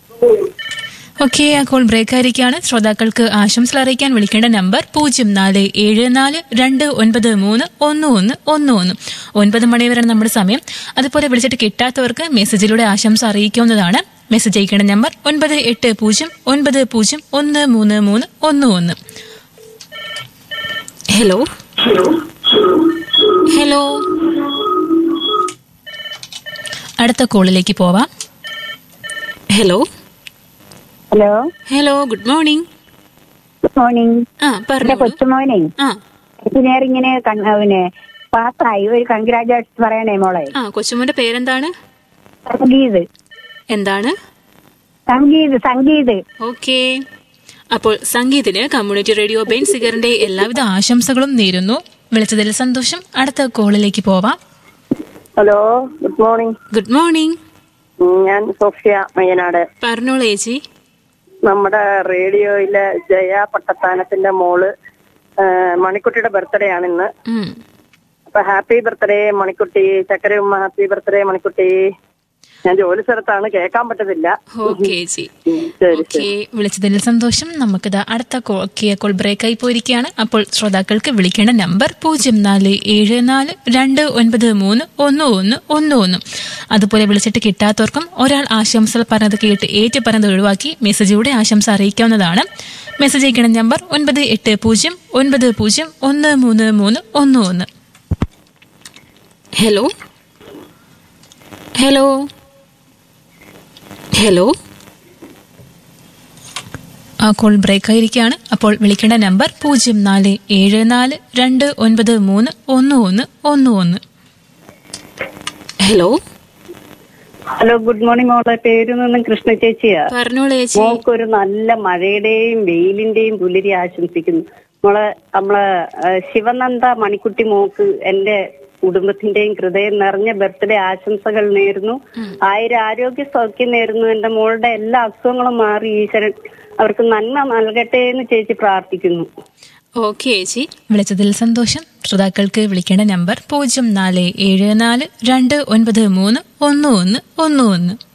Okay ആ call break ആയിരിക്കാണ് ശ്രോതാക്കൾക്ക് ആശംസകൾ അറിയിക്കാൻ വിളിക്കേണ്ട നമ്പർ പൂജ്യം നാല് ഏഴ് നാല് രണ്ട് ഒൻപത് മൂന്ന് ഒന്ന് ഒന്ന് ഒന്ന് ഒന്ന് ഒൻപത് മണി വരെ നമ്മുടെ സമയം അതുപോലെ വിളിച്ചിട്ട് കിട്ടാത്തവർക്ക് മെസ്സേജിലൂടെ ആശംസ അറിയിക്കാവുന്നതാണ് മെസ്സേജ് അയക്കേണ്ട നമ്പർ ഒൻപത് എട്ട് പൂജ്യം ഒൻപത് പൂജ്യം ഒന്ന് മൂന്ന് മൂന്ന് ഒന്ന് ഒന്ന് ഹലോ ഹലോ അടുത്ത കോളിലേക്ക് പോവാം hello hello hello good morning good morning ആ എന്റെ പറഞ്ഞു കൊച്ചുമോനെ ആ എഞ്ചിനീയറിംഗിന് കൺ- പിന്നെ പാസ്സായി ഒരു കൺഗ്രാജുലേഷൻ പറയണേ മോളെ ആ കൊച്ചുമോന്റെ പേരെന്താണ് സംഗീത് എന്താണ് സംഗീത് സംഗീത് ഓക്കെ അപ്പോൾ സംഗീതിന് കമ്മ്യൂണിറ്റി റേഡിയോ ബെൻ സിഗറിന്റെ എല്ലാവിധ ആശംസകളും നേരുന്നു വിളിച്ചതിൽ സന്തോഷം അടുത്ത കോളിലേക്ക് പോവാം hello good morning good morning ഞാൻ സോഫിയ മയ്യനാട് പറഞ്ഞോളൂ ചേച്ചി നമ്മുടെ റേഡിയോയിലെ ജയ പട്ടത്താനത്തിന്റെ മോള് ആ, മണിക്കുട്ടിയുടെ ബർത്ത്ഡേ ആണ് ഇന്ന് ഉം. അപ്പൊ ഹാപ്പി ബർത്ത്ഡേ മണിക്കുട്ടി ചക്കര ഉമ്മ ഹാപ്പി ബർത്ത്ഡേ മണിക്കുട്ടി ഞാൻ ജോലി സ്ഥലത്താണ് കേൾക്കാൻ പറ്റത്തില്ല ഓക്കെ ചേച്ചി ഉം, ശരി ഓക്കെ വിളിച്ചതിൽ സന്തോഷം നമുക്കിത് അടുത്ത കോ- കേ- കോൾ ബ്രേക്ക് ആയി പോയിരിക്കുകയാണ് അപ്പോൾ ശ്രോതാക്കൾക്ക് വിളിക്കേണ്ട നമ്പർ പൂജ്യം നാല് ഏഴ് നാല് രണ്ട് ഒൻപത് മൂന്ന് ഒന്ന് ഒന്ന് ഒന്ന് ഒന്ന് അതുപോലെ വിളിച്ചിട്ട് കിട്ടാത്തവർക്കും ഒരാൾ ആശംസകൾ പറഞ്ഞത് കേട്ട് ഏറ്റു പറഞ്ഞത് ഒഴിവാക്കി മെസ്സേജിലൂടെ ആശംസ അറിയിക്കാവുന്നതാണ് മെസ്സേജ് അയക്കേണ്ട നമ്പർ ഒൻപത് എട്ട് പൂജ്യം ഒൻപത് പൂജ്യം ഒന്ന് മൂന്ന് മൂന്ന് ഒന്ന് ഒന്ന് ഹലോ ഹലോ ഹലോ ആ കോൾ ബ്രേക്ക് ആയിരിക്കുകയാണ് അപ്പോൾ വിളിക്കേണ്ട നമ്പർ പൂജ്യം നാല് ഏഴ് നാല് രണ്ട് ഒൻപത് മൂന്ന് ഒന്ന് ഒന്ന് ഒന്ന് ഒന്ന് ഹലോ ഹലോ ഗുഡ് മോർണിംഗ് മോളെ പേര് നിന്നും കൃഷ്ണ ചേച്ചിയാ പറഞ്ഞോളൂ ചേച്ചി മോൾക്കൊരു നല്ല മഴയുടെയും വെയിലിന്റെയും പുലരി ആശംസിക്കുന്നു മോളെ നമ്മളെ ആ, ശിവനന്ദ മണിക്കുട്ടി മോക്ക് എന്റെ കുടുംബത്തിന്റെയും ഹൃദയം നിറഞ്ഞ ബർത്ത്ഡേ ആശംസകൾ നേരുന്നു ആയിരം ആരോഗ്യ സൗഖ്യം നേരുന്നു എന്റെ മോളുടെ എല്ലാ അസുഖങ്ങളും മാറി ഈശ്വരൻ അവർക്ക് നന്മ നൽകട്ടെ എന്ന് ചേച്ചി പ്രാർത്ഥിക്കുന്നു ഓക്കെ ചേച്ചി വിളിച്ചതിൽ സന്തോഷം ശ്രോതാക്കൾക്ക് വിളിക്കേണ്ട നമ്പർ പൂജ്യം നാല് ഏഴ് നാല് രണ്ട് ഒൻപത് മൂന്ന് ഒന്ന് ഒന്ന് ഒന്ന് ഒന്ന്